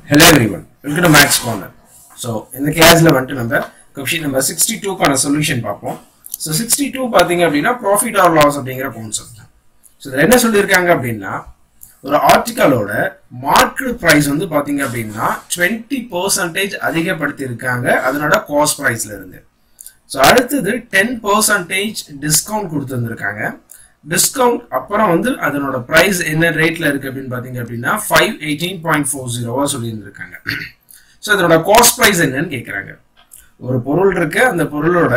hello everyone welcome to maths corner so இந்த கிளாஸில் வந்துட்டு நம்ம கொஷின் நம்பர் சிக்ஸ்டி டூக்கான சொல்யூஷன் பார்ப்போம் ஸோ சிக்ஸ்டி டூ பார்த்தீங்க அப்படின்னா ப்ராஃபிட் ஆர் லாஸ் அப்படிங்கிற கான்செப்ட் ஸோ இதில் என்ன சொல்லியிருக்காங்க அப்படின்னா ஒரு ஆர்டிக்கலோட மார்க்கெட் ப்ரைஸ் வந்து பார்த்தீங்க அப்படின்னா டுவெண்ட்டி பர்சன்டேஜ் அதிகப்படுத்தியிருக்காங்க அதனோட காஸ்ட் ப்ரைஸ்ல இருந்து ஸோ அடுத்தது டென் பர்சன்டேஜ் டிஸ்கவுண்ட் கொடுத்துருந்துருக்காங்க டிஸ்கவுண்ட் அப்புறம் வந்து அதனோட ப்ரைஸ் என்ன ரேட்ல இருக்கு அப்படின்னு பார்த்தீங்க அப்படின்னா ஃபைவ் எயிட்டீன் பாயிண்ட் ஃபோர் ஜீரோவா சொல்லியிருந்திருக்காங்க ஸோ இதனோட காஸ்ட் ப்ரைஸ் என்னன்னு கேட்குறாங்க ஒரு பொருள் இருக்கு அந்த பொருளோட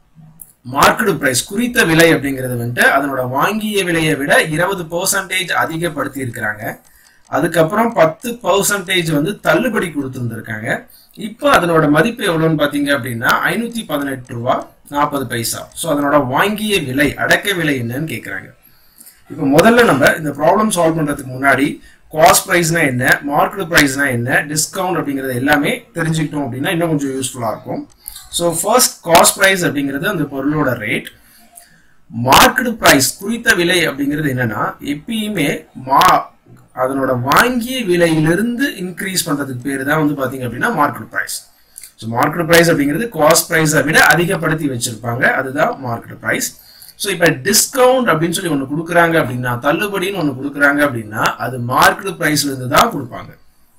மார்க்கெட் பிரைஸ் குறித்த விலை அப்படிங்கிறது வந்துட்டு அதனோட வாங்கிய விலையை விட இருபது பர்சன்டேஜ் அதிகப்படுத்தி இருக்கிறாங்க அதுக்கப்புறம் பத்து பர்சன்டேஜ் வந்து தள்ளுபடி கொடுத்துருந்துருக்காங்க இப்போ அதனோட மதிப்பு எவ்வளோன்னு பார்த்தீங்க அப்படின்னா ஐநூற்றி பதினெட்டு ரூபா நாற்பது பைசா ஸோ அதனோட வாங்கிய விலை அடக்க விலை என்னன்னு கேட்குறாங்க இப்போ முதல்ல நம்ம இந்த ப்ராப்ளம் சால்வ் பண்ணுறதுக்கு முன்னாடி காஸ்ட் ப்ரைஸ்னா என்ன மார்க்கெட் ப்ரைஸ்னா என்ன டிஸ்கவுண்ட் அப்படிங்கிறது எல்லாமே தெரிஞ்சுக்கிட்டோம் அப்படின்னா இன்னும் கொஞ்சம் யூஸ்ஃபுல்லாக இருக்கும் ஸோ ஃபர்ஸ்ட் காஸ்ட் ப்ரைஸ் அப்படிங்கிறது அந்த பொருளோட ரேட் மார்க்கெட் ப்ரைஸ் குறித்த விலை அப்படிங்கிறது என்னன்னா எப்பயுமே மா அதனோட வாங்கிய விலையிலிருந்து இன்க்ரீஸ் பண்றதுக்கு பேர் தான் வந்து பாத்தீங்க அப்படின்னா market price so market price அப்படிங்கிறது காஸ்ட் ப்ரைஸை விட அதிகப்படுத்தி வச்சிருப்பாங்க அதுதான் மார்க்கெட் ப்ரைஸ் ஸோ இப்போ டிஸ்கவுண்ட் அப்படின்னு சொல்லி ஒன்று கொடுக்குறாங்க அப்படின்னா தள்ளுபடின்னு ஒன்று கொடுக்குறாங்க அப்படின்னா அது மார்க்கெட் ப்ரைஸ்ல இருந்து தான் கொடுப்பாங்க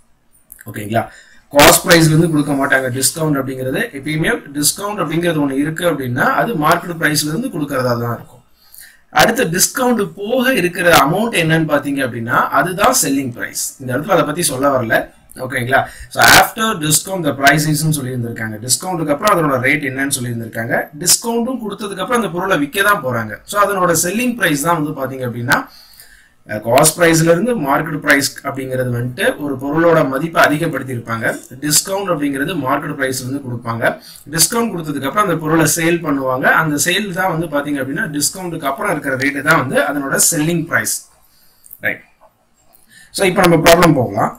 ஓகேங்களா காஸ்ட் ப்ரைஸ்ல இருந்து கொடுக்க மாட்டாங்க டிஸ்கவுண்ட் அப்படிங்கிறது எப்பயுமே டிஸ்கவுண்ட் அப்படிங்கிறது ஒன்று இருக்கு அப்படின்னா அது மார்க்கெட் ப்ரைஸ்ல இருந்து கொடுக்கறதா தான் இருக்கும் அடுத்த டிஸ்கவுண்ட் போக இருக்கிற அமௌண்ட் என்னன்னு பாத்தீங்க அப்படின்னா அதுதான் செல்லிங் பிரைஸ் இந்த இடத்துல அதை பத்தி சொல்ல வரல ஓகேங்களா ஸோ ஆஃப்டர் டிஸ்கவுண்ட் த ப்ரைஸஸ்ன்னு சொல்லியிருந்திருக்காங்க டிஸ்கவுண்ட்டுக்கு அப்புறம் அதனோட ரேட் என்னன்னு சொல்லியிருந்திருக்காங்க டிஸ்கவுண்ட்டும் கொடுத்ததுக்கு அப்புறம் அந்த பொருளை விற்க தான் போறாங்க ஸோ அதனோட செல்லிங் பிரைஸ் தான் வந்து பாத்தீங்க அப்படின்னா காஸ்ட் ப்ரைஸ்ல இருந்து மார்க்கெட் ப்ரைஸ் அப்படிங்கிறது வந்துட்டு ஒரு பொருளோட மதிப்பை அதிகப்படுத்தி இருப்பாங்க டிஸ்கவுண்ட் அப்படிங்கிறது மார்க்கெட் ப்ரைஸ்ல இருந்து கொடுப்பாங்க டிஸ்கவுண்ட் கொடுத்ததுக்கு அப்புறம் அந்த பொருளை சேல் பண்ணுவாங்க அந்த சேல் தான் வந்து பாத்தீங்க அப்படின்னா டிஸ்கவுண்ட்டுக்கு அப்புறம் இருக்கிற ரேட்டு தான் வந்து அதனோட செல்லிங் ப்ரைஸ் ரைட் ஸோ இப்போ நம்ம ப்ராப்ளம் போகலாம்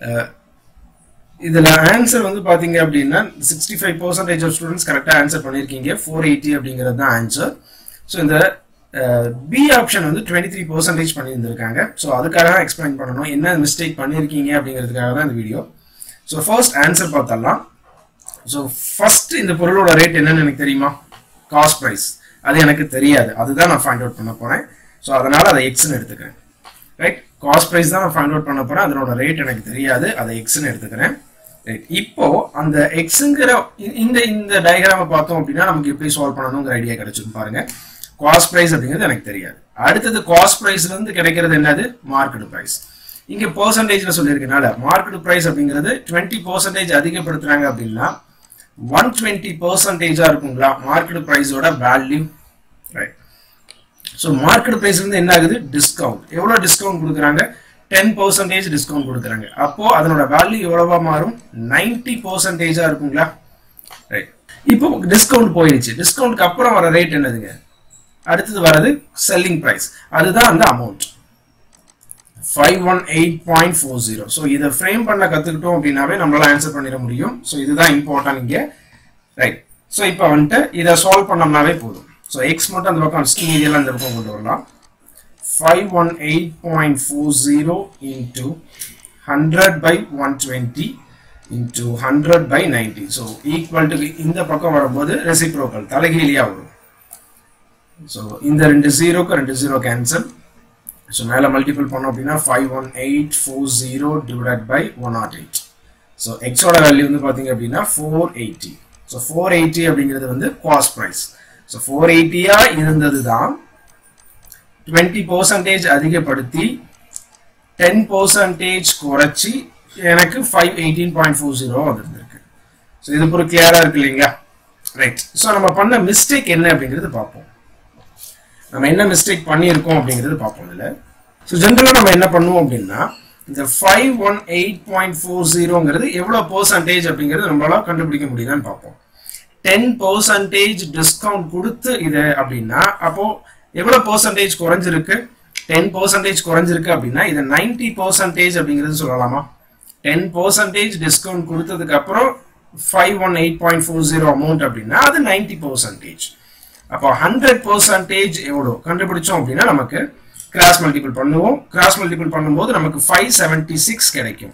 இதுல ஆன்சர் வந்து பாத்தீங்க அப்படின்னா sixty five percentage of students கரெக்டாக ஆன்சர் பண்ணியிருக்கீங்க ஃபோர் எயிட்டி அப்படிங்கிறது தான் ஆன்சர் ஸோ இந்த பி ஆப்ஷன் வந்து டுவெண்ட்டி த்ரீ பர்சன்டேஜ் பண்ணியிருந்திருக்காங்க ஸோ அதுக்காக தான் எக்ஸ்பிளைன் பண்ணணும் என்ன மிஸ்டேக் பண்ணியிருக்கீங்க அப்படிங்கிறதுக்காக தான் இந்த வீடியோ ஸோ ஃபர்ஸ்ட் ஆன்சர் பார்த்தரலாம் ஸோ ஃபர்ஸ்ட் இந்த பொருளோட ரேட் என்னன்னு எனக்கு தெரியுமா காஸ்ட் ப்ரைஸ் அது எனக்கு தெரியாது அதுதான் நான் ஃபைண்ட் அவுட் பண்ண போகிறேன் ஸோ அதனால் அதை எக்ஸ்னு எடுத்துக்கிறேன் ரைட் காஸ்ட் ப்ரைஸ் தான் நான் ஃபைண்ட் அவுட் பண்ண போகிறேன் அதனோட ரேட் எனக்கு தெரியாது அதை எக்ஸ்னு எடுத்துக்கிறேன் ரைட் இப்போ அந்த எக்ஸுங்கிற இந்த இந்த டயக்ராமை பார்த்தோம் அப்படின்னா நமக்கு எப்படி சால்வ் பண்ணணுங்கிற ஐடியா கிடைச்சிடும் பாருங்க காஸ்ட் ப்ரைஸ் அப்படிங்கிறது எனக்கு தெரியாது அடுத்தது காஸ்ட் ப்ரைஸ்ல இருந்து கிடைக்கிறது என்னது மார்க்கெட் ப்ரைஸ் இங்க பர்சன்டேஜ்ல சொல்லியிருக்கனால மார்க்கெட் ப்ரைஸ் அப்படிங்கிறது டுவெண்ட்டி பர்சன்டேஜ் அதிகப்படுத்துறாங்க அப்படின்னா ஒன் டுவெண்ட்டி பர்சன்டேஜா இருக்குங்களா மார்க்கெட் ப்ரைஸோட value right so market price வந்து என்ன ஆகுது டிஸ்கவுண்ட் எவ்வளோ டிஸ்கவுண்ட் கொடுக்குறாங்க டென் பர்சன்டேஜ் டிஸ்கவுண்ட் கொடுக்குறாங்க அப்போ அதனோட வேல்யூ எவ்வளவா மாறும் நைன்டி பர்சன்டேஜா இருக்குங்களா ரைட் இப்போ டிஸ்கவுண்ட் போயிடுச்சு டிஸ்கவுண்ட்க்கு அப்புறம் வர ரேட் என்னதுங்க அடுத்தது வர்றது செல்லிங் ப்ரைஸ் அதுதான் அந்த amount five one eight point four zero so இதை ஃப்ரேம் பண்ண கற்றுக்கிட்டோம் அப்படின்னாவே நம்மளால ஆன்சர் பண்ணிட முடியும் ஸோ இதுதான் இம்பார்ட்டன்ட் இங்கே ரைட் ஸோ இப்போ வந்துட்டு இதை சால்வ் பண்ணோம்னாவே போதும் ஸோ எக்ஸ் மட்டும் அந்த பக்கம் ஸ்கீம் இதெல்லாம் இந்த பக்கம் கொண்டு வரலாம் five one eight point four zero into hundred by one twenty into hundred by ninety so equal to இந்த பக்கம் வரும்போது ரெசிப்ரோக்கல் தலைகீழியாக வரும் ஸோ இந்த ரெண்டு ஜீரோக்கு ரெண்டு ஜீரோ கேன்சல் ஸோ மேலே மல்டிபிள் பண்ணோம் அப்படின்னா five one eight four zero divide by one naught eight so எக்ஸோட வேல்யூ வந்து பார்த்தீங்க அப்படின்னா four eighty so four eighty அப்படிங்கிறது வந்து காஸ்ட் ப்ரைஸ் ஸோ ஃபோர் எயிட்டியாக இருந்தது தான் டுவெண்ட்டி பர்சன்டேஜ் அதிகப்படுத்தி டென் பர்சன்டேஜ் குறைச்சி எனக்கு five eighteen point four zero வந்துருந்துருக்கு ஸோ இது ஒரு கிளியராக இருக்கு இல்லைங்களா ரைட் ஸோ நம்ம பண்ண மிஸ்டேக் என்ன அப்படிங்கிறது பார்ப்போம் நம்ம என்ன மிஸ்டேக் பண்ணியிருக்கோம் அப்படிங்கிறது பார்ப்போம் இதில் ஸோ ஜென்ரலாக நம்ம என்ன பண்ணுவோம் அப்படின்னா இந்த five one eight point four ஜீரோங்கிறது எவ்வளோ பர்சன்டேஜ் அப்படிங்கிறது நம்மளால கண்டுபிடிக்க முடியுதான்னு பார்ப்போம் டென் பர்சன்டேஜ் டிஸ்கவுண்ட் கொடுத்து இது அப்படின்னா அப்போ எவ்வளோ பர்சன்டேஜ் குறைஞ்சிருக்கு டென் பர்சன்டேஜ் குறைஞ்சிருக்கு அப்படின்னா இதை நைன்டி பர்சன்டேஜ் அப்படிங்கிறது சொல்லலாமா டென் பர்சன்டேஜ் டிஸ்கவுண்ட் கொடுத்ததுக்கு அப்புறம் five one eight point four zero amount அப்படின்னா அது நைன்டி பர்சன்டேஜ் அப்போ ஹண்ட்ரட் பர்சன்டேஜ் எவ்வளோ கண்டுபிடிச்சோம் அப்படின்னா நமக்கு கிராஸ் மல்டிபிள் பண்ணுவோம் கிராஸ் மல்டிபிள் பண்ணும்போது நமக்கு ஃபைவ் செவன்டி சிக்ஸ் கிடைக்கும்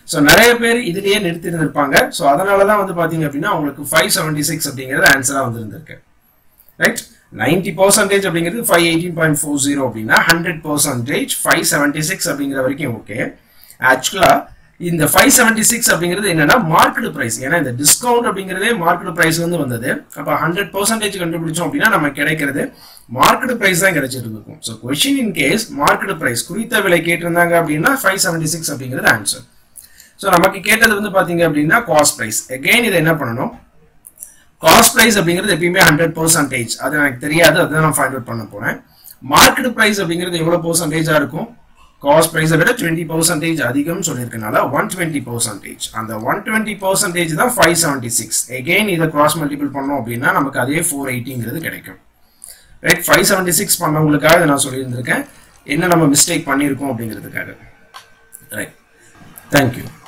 ஸோ நிறைய பேர் இதுலயே நிறுத்தி இருந்திருப்பாங்க ஸோ அதனால தான் வந்து பார்த்தீங்க அப்படின்னா உங்களுக்கு ஃபைவ் செவன்டி சிக்ஸ் அப்படிங்கிறது ஆன்சராக வந்திருந்திருக்கு ரைட் நைன்டி பர்சன்டேஜ் அப்படிங்கிறது five eighteen point four zero அப்படின்னா hundred percentage five seventy six அப்படிங்கிற வரைக்கும் ஓகே ஆக்சுவலாக இந்த ஃபைவ் செவன்டி சிக்ஸ் அப்படிங்கிறது என்னன்னா மார்க்கெட் பிரைஸ் ஏன்னா இந்த டிஸ்கவுண்ட் அப்படிங்கிறதே மார்க்கெட் பிரைஸ் வந்து வந்தது அப்போ ஹண்ட்ரட் பர்சன்டேஜ் கண்டுபிடிச்சோம் அப்படின்னா நம்ம கிடைக்கிறது மார்க்கெட் பிரைஸ் தான் கிடைச்சிட்டு இருக்கும் so question in case market price குறித்த விலை கேட்டிருந்தாங்க அப்படின்னா ஃபைவ் செவன்டி சிக்ஸ் அப்படிங்கிறது ஆன்சர் ஸோ நமக்கு கேட்டது வந்து பார்த்தீங்க அப்படின்னா காஸ்ட் ப்ரைஸ் அகெயின் இதை என்ன பண்ணணும் காஸ்ட் ப்ரைஸ் அப்படிங்கிறது எப்பயுமே ஹண்ட்ரட் பர்சன்டேஜ் அது எனக்கு தெரியாது அதுதான் நான் ஃபைண்ட் அவுட் பண்ண போறேன் மார்க்கெட் ப்ரைஸ் அப்படிங்கிறது எவ்வளோ பர்சன்டேஜாக இருக்கும் காஸ்ட் ப்ரைஸை விட டுவெண்ட்டி பர்சன்டேஜ் அதிகம் சொல்லியிருக்கனால ஒன் டுவெண்ட்டி பர்சன்டேஜ் அந்த ஒன் டுவெண்ட்டி பர்சன்டேஜ் தான் ஃபைவ் செவன்ட்டி சிக்ஸ் எகெயின் இதை கிராஸ் மல்டிபிள் பண்ணோம் அப்படின்னா நமக்கு அதே ஃபோர் எயிட்டிங்கிறது கிடைக்கும் ரைட் ஃபைவ் செவன்ட்டி சிக்ஸ் பண்ணவங்களுக்காக இதை நான் சொல்லியிருந்திருக்கேன் என்ன நம்ம மிஸ்டேக் பண்ணியிருக்கோம் அப்படிங்கிறதுக்காக ரைட் தேங்க்யூ